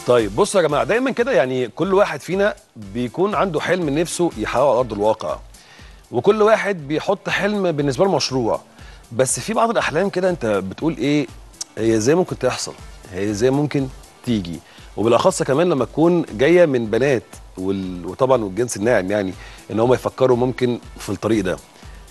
طيب بصوا يا جماعه دايما كده يعني كل واحد فينا بيكون عنده حلم نفسه يحققه على ارض الواقع وكل واحد بيحط حلم بالنسبه له مشروع بس في بعض الاحلام كده انت بتقول ايه هي ازاي ممكن تحصل هي ازاي ممكن تيجي وبالاخص كمان لما تكون جايه من بنات وال... وطبعا والجنس الناعم يعني ان هم يفكروا ممكن في الطريق ده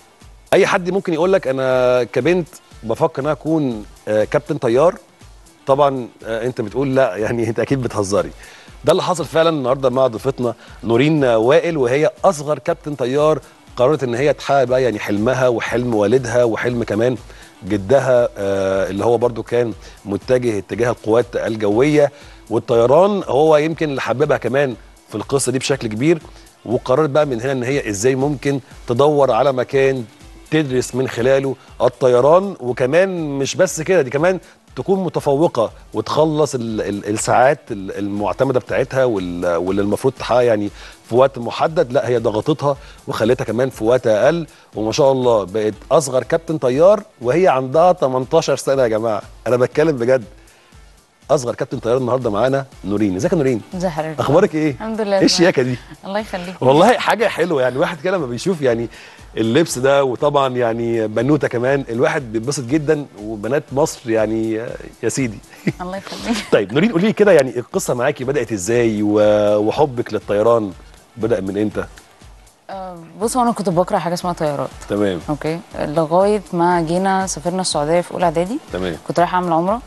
اي حد ممكن يقول لك انا كبنت بفكر ان انا اكون آه، كابتن طيار طبعا آه، انت بتقول لا يعني انت اكيد بتهزري ده اللي حصل فعلا النهارده مع ضيفتنا نورين وائل وهي اصغر كابتن طيار قررت ان هي تحقق بقى يعني حلمها وحلم والدها وحلم كمان جدها آه، اللي هو برضو كان متجه اتجاه القوات الجويه والطيران هو يمكن اللي حببها كمان في القصه دي بشكل كبير وقررت بقى من هنا ان هي ازاي ممكن تدور على مكان تدرس من خلاله الطيران وكمان مش بس كده دي كمان تكون متفوقه وتخلص ال ال الساعات ال- المعتمده بتاعتها وال- واللي المفروض تحقق يعني في وقت محدد لا هي ضغطتها وخلتها كمان في وقت اقل وما شاء الله بقت اصغر كابتن طيار وهي عندها 18 سنه يا جماعه انا بتكلم بجد اصغر كابتن طيار النهارده معانا نورين ازيك يا نورين ازي حضرتك اخبارك ايه الحمد لله ايه الشياكه دي الله يخليك والله حاجه حلوه يعني الواحد كده لما بيشوف يعني اللبس ده وطبعا يعني بنوته كمان الواحد بيتبسط جدا وبنات مصر يعني يا سيدي الله يخليك طيب نورين قولي لي كده يعني القصه معاكي بدات ازاي و- وحبك للطيران بدا من امتى آه، بص هو انا كنت بكره حاجه اسمها طيارات تمام اوكي لغايه ما جينا سافرنا السعوديه في اولى اعدادي تمام كنت رايحه اعمل عمره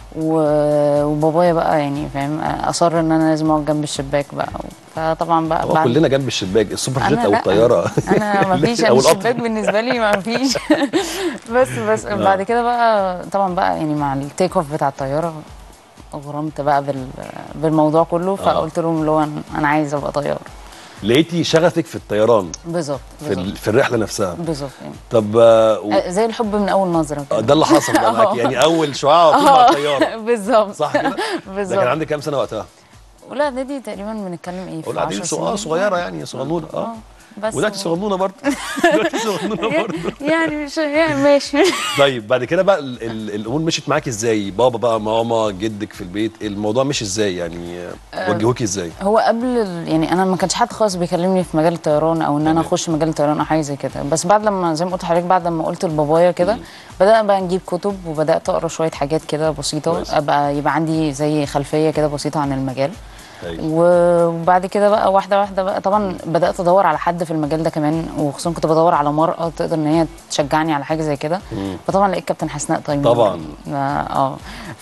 و- وبابايا بقى يعني فاهم اصر ان انا لازم اقعد جنب الشباك بقى فطبعا بقى هو كلنا جنب الشباك السوبر جيت أنا او لا. الطياره انا ما فيش او انا القطر الشباك بالنسبه لي ما فيش بس بس بعد كده بقى طبعا بقى يعني مع التيك اوف بتاع الطياره غرمت بقى بال بالموضوع كله فقلت لهم اللي هو أنا- انا عايزه ابقى طيار لقيتي شغفك في الطيران بالظبط في, بالظبط ال- في الرحله نفسها بالظبط يعني طب آه، و- آه، زي الحب من اول نظره كده ده اللي حصل بقى معاكي يعني اول شعاع على طول مع آه، الطياره بالظبط صح كده؟ ده بالظبط كان عندك كام سنه وقتها؟ اولى اعدادي تقريبا بنتكلم ايه في اولى اعدادي 10 صغ- آه، سنين صغيره يعني صغنونه اه بس ودلوقتي صغنونه برضه دلوقتي صغنونه برضه يعني مش يعني ماشي طيب بعد كده بقى ال ال الامور مشيت معاكي ازاي؟ بابا بقى ماما جدك في البيت الموضوع مشي ازاي يعني آه، وجهوكي ازاي؟ هو قبل ال- يعني انا ما كانش حد خالص بيكلمني في مجال الطيران او ان انا تمام. اخش مجال الطيران او حاجه زي كده بس بعد لما زي ما قلت لحضرتك بعد لما قلت لبابايا كده بدأنا بقى نجيب كتب وبدات اقرا شويه حاجات كده بسيطه كويس. ابقى يبقى عندي زي خلفيه كده بسيطه عن المجال أيوة. وبعد كده بقى واحده واحده بقى طبعا بدات ادور على حد في المجال ده كمان وخصوصا كنت بدور على مرأة تقدر ان هي تشجعني على حاجه زي كده فطبعا لقيت كابتن حسناء تيمور طبعاً. اه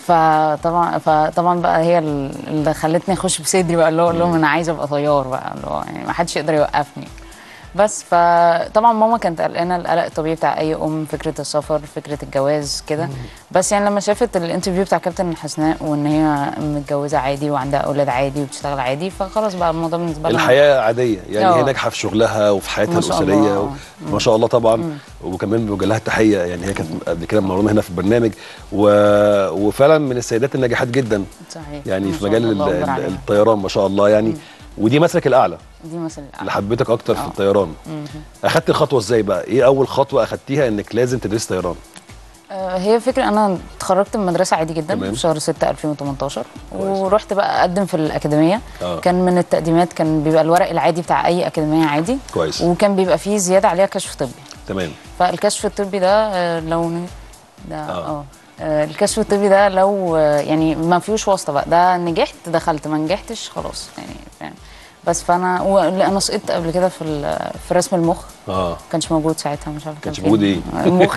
فطبعا فطبعا بقى هي اللي خلتني اخش بصدري بقى اللي هو اقول لهم انا عايزه ابقى طيار بقى اللي هو يعني ما حدش يقدر يوقفني بس فطبعا ماما كانت قلقانه القلق الطبيعي بتاع اي ام فكره السفر فكره الجواز كده بس يعني لما شافت الانترفيو بتاع كابتن حسناء وان هي متجوزه عادي وعندها اولاد عادي وبتشتغل عادي فخلاص بقى الموضوع بالنسبه لها الحياه عاديه يعني هي آه. ناجحه في شغلها وفي حياتها ما شاء الاسريه الله. و- ما شاء الله طبعا وكمان بنوجه لها التحيه يعني هي كانت قبل كده منورانا هنا في البرنامج و... وفعلا من السيدات الناجحات جدا صحيح يعني ما في شاء مجال الله، ال- الله أكبر ال- عليها. الطيران ما شاء الله يعني ودي مسلك الاعلى دي مثلا اللي حبيتك اكتر في آه. الطيران اخدت الخطوه ازاي بقى ايه اول خطوه اخدتيها انك لازم تدرسي طيران آه، هي فكرة أنا اتخرجت من مدرسة عادي جدا تمام. في شهر 6 2018 كويس. ورحت بقى أقدم في الأكاديمية آه. كان من التقديمات كان بيبقى الورق العادي بتاع أي أكاديمية عادي كويس وكان بيبقى فيه زيادة عليها كشف طبي تمام فالكشف الطبي ده آه، لو ن- ده آه. اه آه، الكشف الطبي ده لو آه، يعني ما فيهوش واسطة بقى ده نجحت دخلت ما نجحتش خلاص يعني فاهم بس فانا و- لا، انا سقطت قبل كده في ال- في رسم المخ اه كانش موجود ساعتها مش عارفه كانش فين. موجود ايه المخ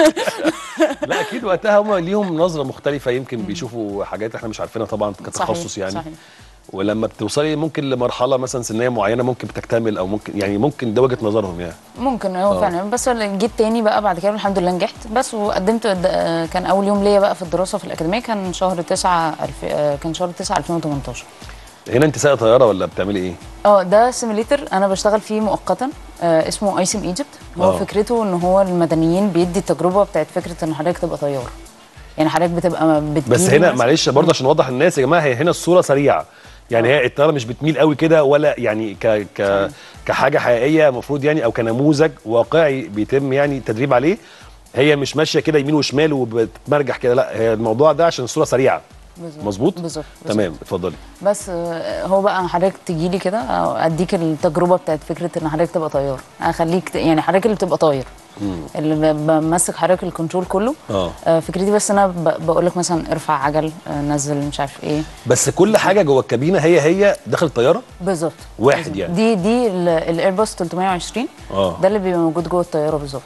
لا اكيد وقتها هم ليهم نظره مختلفه يمكن بيشوفوا حاجات احنا مش عارفينها طبعا كتخصص صحيح، يعني صحيح. ولما بتوصلي ممكن لمرحله مثلا سنيه معينه ممكن بتكتمل او ممكن يعني ممكن ده وجهه نظرهم يعني ممكن هو آه. فعلا بس جيت تاني بقى بعد كده الحمد لله نجحت بس وقدمت د- كان اول يوم ليا بقى في الدراسه في الاكاديميه كان شهر 9 الف... آه، كان شهر 9 2018 هنا انت سايقه طياره ولا بتعملي ايه؟ اه ده سيميليتر انا بشتغل فيه مؤقتا آه اسمه ايسم ايجيبت هو آه. فكرته ان هو المدنيين بيدي التجربه بتاعت فكره ان حضرتك تبقى طيار يعني حضرتك بتبقى بتجيب بس هنا مثلاً- معلش برضه عشان نوضح الناس يا جماعه هي هنا الصوره سريعه يعني هي الطياره مش بتميل قوي كده ولا يعني ك ك كحاجه حقيقيه المفروض يعني او كنموذج واقعي بيتم يعني التدريب عليه هي مش ماشيه كده يمين وشمال وبتمرجح كده لا هي الموضوع ده عشان الصوره سريعه بالظبط. مظبوط بالظبط تمام اتفضلي بس آه، هو بقى حضرتك تجي لي كده أو اديك التجربه بتاعت فكره ان حضرتك تبقى طيار اخليك ت- يعني حضرتك اللي بتبقى طاير اللي ب- بمسك حضرتك الكنترول كله اه آه، فكرتي بس انا بقول لك مثلا ارفع عجل آه، نزل مش عارف ايه بس كل حاجه جوه الكابينه هي هي داخل الطياره بالظبط واحد بالظبط. يعني. دي دي الايرباص 320 اه ده اللي بيبقى موجود جوه الطياره بالظبط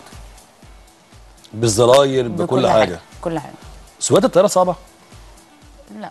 بالزراير بكل حاجه كل حاجه سواقه الطياره صعبه لا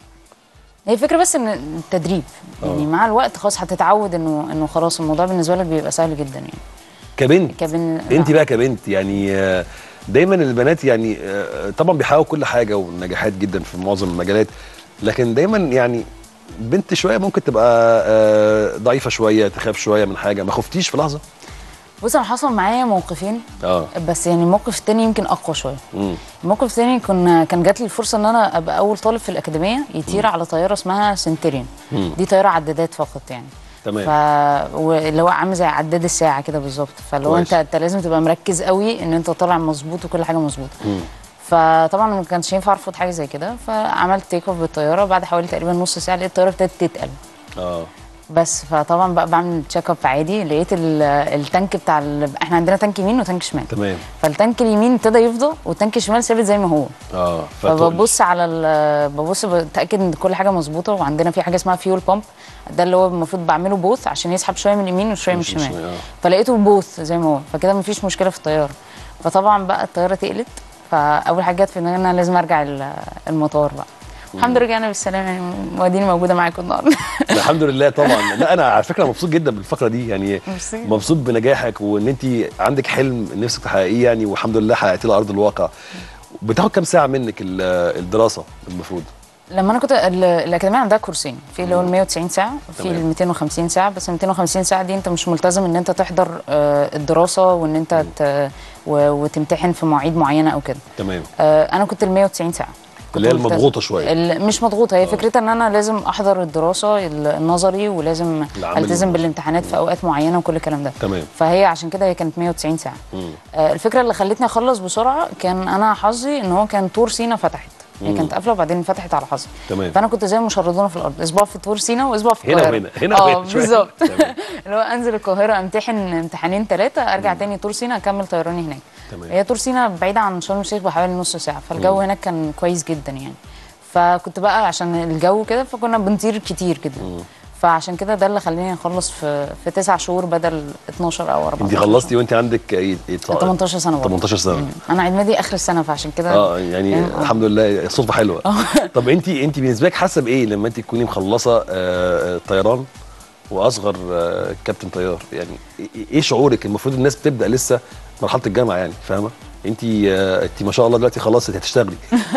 هي الفكره بس ان التدريب يعني آه. مع الوقت خلاص هتتعود انه انه خلاص الموضوع بالنسبه لك بيبقى سهل جدا يعني كبنت كابن انت بقى كبنت يعني آه، دايما البنات يعني آه، طبعا بيحققوا كل حاجه ونجاحات جدا في معظم المجالات لكن دايما يعني بنت شويه ممكن تبقى آه، ضعيفه شويه تخاف شويه من حاجه ما خفتيش في لحظه بص انا حصل معايا موقفين اه بس يعني الموقف التاني يمكن اقوى شويه امم الموقف التاني كنا كان جات لي الفرصه ان انا ابقى اول طالب في الاكاديميه يطير على طياره اسمها سنتريون مم. دي طياره عدادات فقط يعني تمام ف واللي هو عامل زي عداد الساعه كده بالظبط فاللي هو كويس. انت انت لازم تبقى مركز قوي ان انت طالع مظبوط وكل حاجه مظبوطه مم. فطبعا ما كانش ينفع ارفض حاجه زي كده فعملت تيك اوف بالطياره بعد حوالي تقريبا نص ساعه لقيت الطياره ابتدت تتقل اه بس فطبعا بقى بعمل تشيك اب عادي لقيت ال- التانك بتاع ال... احنا عندنا تانك يمين وتانك شمال تمام فالتانك اليمين ابتدى يفضى والتانك الشمال ثابت زي ما هو اه فتقل. فببص على ال- ببص بتاكد ان كل حاجه مظبوطه وعندنا في حاجه اسمها فيول بامب ده اللي هو المفروض بعمله بوث عشان يسحب شويه من اليمين وشويه من مش- الشمال مش- آه. فلقيته بوث زي ما هو فكده مفيش مشكله في الطياره فطبعا بقى الطياره تقلت فاول حاجه جت في دماغي ان انا لازم ارجع ال- المطار بقى الحمد لله رجعنا بالسلامه يعني موديني موجوده معاكم النهارده الحمد لله طبعا لا انا على فكره مبسوط جدا بالفقره دي يعني ميرسي. مبسوط بنجاحك وان انت عندك حلم نفسك تحققيه يعني والحمد لله حققتيه على ارض الواقع بتاخد كام ساعه منك ال- الدراسه المفروض لما انا كنت ال- الاكاديميه عندها كورسين في اللي هو ال 190 ساعه في تمام. ال 250 ساعه بس ال 250 ساعه دي انت مش ملتزم ان انت تحضر آه، الدراسه وان انت ت- و- وتمتحن في مواعيد معينه او كده تمام آه، انا كنت ال 190 ساعه كنت اللي هي ملتزم. المضغوطه شويه ال- مش مضغوطه هي فكرتها ان انا لازم احضر الدراسه ال- النظري ولازم العملي التزم والنظري. بالامتحانات في اوقات معينه وكل الكلام ده تمام فهي عشان كده هي كانت 190 ساعه مم. آه، الفكره اللي خلتني اخلص بسرعه كان انا حظي ان هو كان طور سينا فتحت هي مم. كانت قافله وبعدين فتحت على حظي تمام فانا كنت زي المشردونه في الارض اسبوع في طور سينا واسبوع في هنا القاهره وهنا هنا اه وهنا شوية. بالظبط تمام. اللي هو انزل القاهره امتحن امتحانين ثلاثه ارجع تاني طور سينا اكمل طيراني هناك تمام هي طور سينا بعيده عن شرم الشيخ بحوالي نص ساعه فالجو هناك كان كويس جدا يعني فكنت بقى عشان الجو كده فكنا بنطير كتير جدا فعشان كده ده اللي خلاني اخلص في في تسع شهور بدل 12 او 14 انت خلصتي وانت عندك ايه إيه- 18 سنه برضه 18 سنه مم. انا عيد ميلادي اخر السنه فعشان كده اه يعني آه. الحمد لله الصدفه حلوه طب انت انت بالنسبه لك حاسه بايه لما انت تكوني مخلصه آه، آه، طيران واصغر آه، كابتن طيار يعني إيه- ايه شعورك المفروض الناس بتبدا لسه مرحله الجامعه يعني فاهمه انت آه، انت ما شاء الله دلوقتي خلاص انت هتشتغلي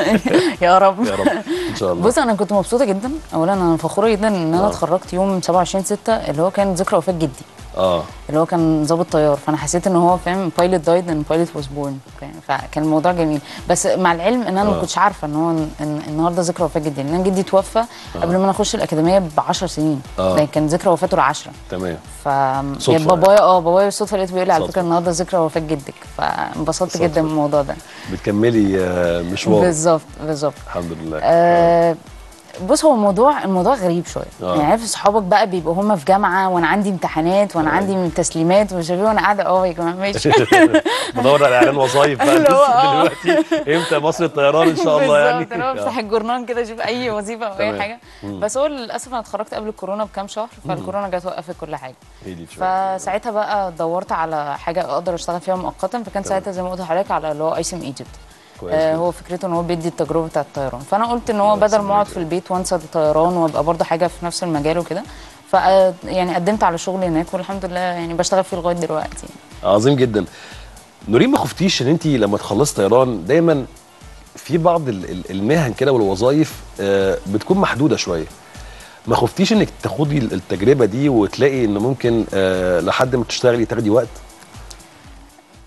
يا رب يا رب ان شاء الله بص انا كنت مبسوطه جدا اولا انا فخوره جدا ان انا آه. اتخرجت يوم 27 6 اللي هو كان ذكرى وفاه جدي اه اللي هو كان ضابط طيار فانا حسيت ان هو فاهم بايلوت دايد ان بايلوت واز بورن فكان الموضوع جميل بس مع العلم ان انا آه. ما كنتش عارفه ان هو ان النهارده ذكرى وفاه جدي لان أنا جدي توفى قبل ما انا اخش الاكاديميه ب 10 سنين آه. ده كان ذكرى وفاته العاشره تمام ف صدفة يعني بابايا اه بابايا بالصدفه لقيته بيقول لي على صدفة. فكره النهارده ذكرى وفاه جدك فانبسطت صدفة. جدا من الموضوع ده بتكملي آه، مشوار بالظبط بالظبط الحمد لله آه بص هو الموضوع الموضوع غريب شويه آه. يعني عارف صحابك بقى بيبقوا هم في جامعه وانا عندي امتحانات وانا آه. عندي تسليمات ومش عارف إيه، وانا قاعده اه يا جماعه ماشي بدور على اعلان وظايف بقى اللي هو آه. دلوقتي امتى مصر الطيران ان شاء الله يعني بالظبط انا بفتح الجورنال كده اشوف اي وظيفه او تمام. اي حاجه بس هو للاسف انا اتخرجت قبل الكورونا بكام شهر فالكورونا جت وقفت كل حاجه هي دي شوية. فساعتها بقى دورت على حاجه اقدر اشتغل فيها مؤقتا فكان ساعتها زي ما قلت لحضرتك على اللي هو اي سي ام ايجيبت كويس آه جدا. هو فكرته ان هو بيدي التجربه بتاعه الطيران فانا قلت ان هو الله بدل ما اقعد يسلمك. في البيت وانسى الطيران وابقى برضه حاجه في نفس المجال وكده ف يعني قدمت على شغل هناك والحمد لله يعني بشتغل فيه لغايه دلوقتي عظيم جدا نورين ما خفتيش ان انت لما تخلصي طيران دايما في بعض ال- ال- المهن كده والوظائف آه، بتكون محدوده شويه ما خفتيش انك تاخدي ال- التجربه دي وتلاقي ان ممكن آه، لحد ما تشتغلي تاخدي وقت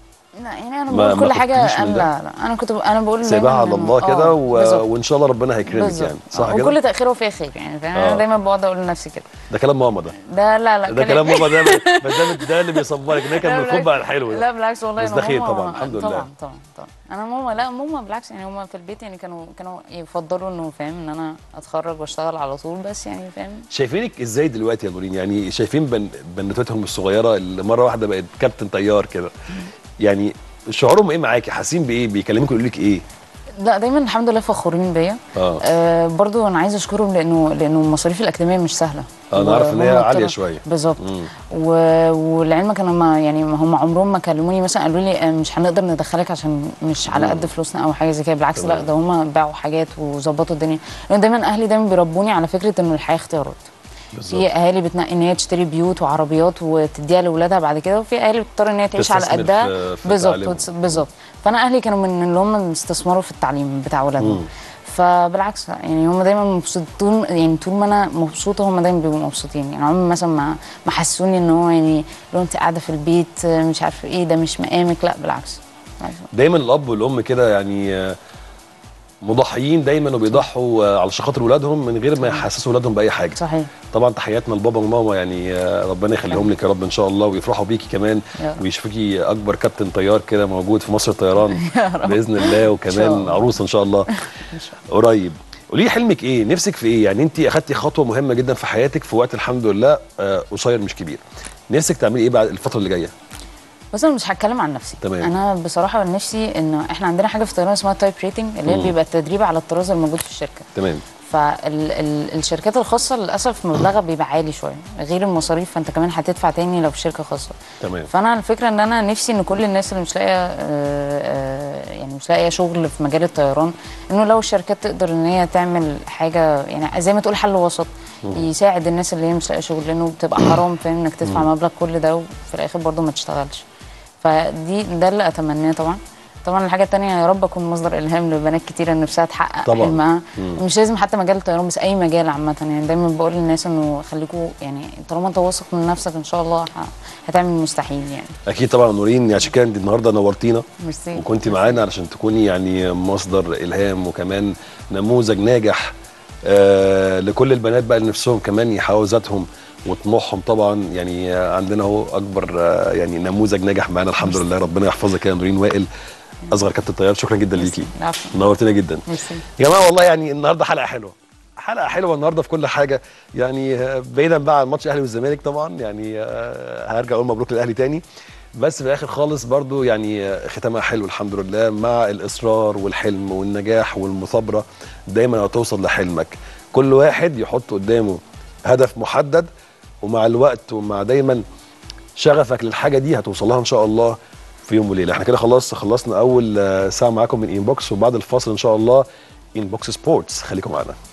يعني انا ما- بقول ما كل حاجه خفتيش من أنا ده؟ لا لا انا كنت ب- انا بقول سايبها دايماً على إنه- الله كده آه، و... بالظبط. وان شاء الله ربنا هيكرمك بالظبط. يعني صح آه، كده وكل تاخير وفيه خير يعني فاهم؟ آه. انا دايما بقعد اقول لنفسي كده ده كلام ماما ده ده لا لا ده كلام ماما ده بس ده ده اللي بيصبرك ان هي لا كان من بالعكس. الخبز على الحلو لا ده بالعكس والله بس أنا ده خير ماما- طبعا، الحمد لله. طبعا طبعا طبعا انا ماما لا ماما بالعكس يعني هما في البيت يعني كانوا كانوا يفضلوا انه فاهم ان انا اتخرج واشتغل على طول بس يعني فاهم شايفينك ازاي دلوقتي يا نورين يعني شايفين بن... بنوتتهم الصغيره اللي مره واحده بقت كابتن طيار كده يعني شعورهم ايه معاكي حاسين بايه بيكلموك يقولوا لك ايه لا دايما الحمد لله فخورين بيا اه آه برضو انا عايزه اشكرهم لانه لانه المصاريف الاكاديميه مش سهله آه، أنا عارف إن هي وهم عالية طلعوا- شوية. بالظبط مم. و... ولعلمك انا ما يعني ما هم عمرهم ما كلموني مثلا قالوا لي آه، مش هنقدر ندخلك عشان مش على قد فلوسنا او حاجه زي كده بالعكس لا تمام. ده هم باعوا حاجات وظبطوا الدنيا لان دايما اهلي دايما بيربوني على فكره انه الحياه اختيارات بالظبط في اهالي بتنقي ان هي تشتري بيوت وعربيات وتديها لاولادها بعد كده وفي اهالي بتضطر ان هي تعيش على تستثمر قدها في- في بالظبط تعليمهم. وتس- بالظبط فانا اهلي كانوا من اللي هم استثمروا في التعليم بتاع اولادهم مم. فبالعكس يعني هم دايما مبسوطين طول يعني طول ما انا مبسوطه هم دايما بيبقوا مبسوطين يعني عمري مثلا ما ما حسوني ان هو يعني لو انت قاعده في البيت مش عارفه ايه ده مش مقامك لا بالعكس بالعكس. دايما الاب والام كده يعني آه، مضحيين دايما وبيضحوا آه، على خاطر ولادهم من غير ما يحسسوا ولادهم باي حاجه صحيح طبعا تحياتنا لبابا وماما يعني آه، ربنا يخليهم لك يا رب ان شاء الله ويفرحوا بيكي كمان يا رب. ويشوفوكي اكبر كابتن طيار كده موجود في مصر الطيران باذن الله إن شاء وكمان الله. عروسه ان شاء الله قريب قولي لي حلمك ايه نفسك في ايه يعني انت اخدتي خطوه مهمه جدا في حياتك في وقت الحمد لله آه، قصير مش كبير نفسك تعملي ايه بعد الفتره اللي جايه بس انا مش هتكلم عن نفسي تمام. انا بصراحه نفسي ان احنا عندنا حاجه في الطيران اسمها تايب ريتنج اللي هي مم. بيبقى التدريب على الطراز الموجود في الشركه تمام فالشركات الخاصه للاسف مبلغها بيبقى عالي شويه غير المصاريف فانت كمان هتدفع تاني لو في شركه خاصه تمام فانا الفكره ان انا نفسي ان كل الناس اللي مش لاقيه آه، آه، يعني مش لاقيه شغل في مجال الطيران انه لو الشركات تقدر ان هي تعمل حاجه يعني زي ما تقول حل وسط يساعد الناس اللي هي مش لاقيه شغل لانه بتبقى حرام فاهم انك تدفع مبلغ كل ده وفي الاخر برضه ما تشتغلش فدي ده اللي اتمناه طبعا طبعا الحاجه التانية يا رب اكون مصدر الهام لبنات كتيره نفسها تحقق طبعاً. حلمها مم. مش لازم حتى مجال الطيران بس اي مجال عامه يعني دايما بقول للناس انه خليكوا يعني طالما انت واثق من نفسك ان شاء الله ه- هتعمل المستحيل يعني اكيد طبعا نورين عشان كده انت النهارده نورتينا ميرسي وكنت معانا علشان تكوني يعني مصدر الهام وكمان نموذج ناجح آه لكل البنات بقى اللي نفسهم كمان يحققوا ذاتهم وطموحهم طبعا يعني آه، عندنا اهو اكبر آه يعني نموذج ناجح معانا الحمد لله ربنا يحفظك يا نورين وائل اصغر كابتن طيار شكرا جدا ليكي العفو. نورتنا جدا ميرسي يا جماعه والله يعني النهارده حلقه حلوه حلقه حلوه النهارده في كل حاجه يعني آه، بعيدا بقى عن ماتش الاهلي والزمالك طبعا يعني آه، هرجع اقول مبروك للاهلي تاني بس في الاخر خالص برضو يعني آه، ختامها حلو الحمد لله مع الاصرار والحلم والنجاح والمثابره دايما هتوصل لحلمك كل واحد يحط قدامه هدف محدد ومع الوقت ومع دايما شغفك للحاجه دي هتوصل لها ان شاء الله في يوم وليله احنا كده خلاص خلصنا اول آه، ساعه معاكم من انبوكس وبعد الفاصل ان شاء الله انبوكس سبورتس خليكم معانا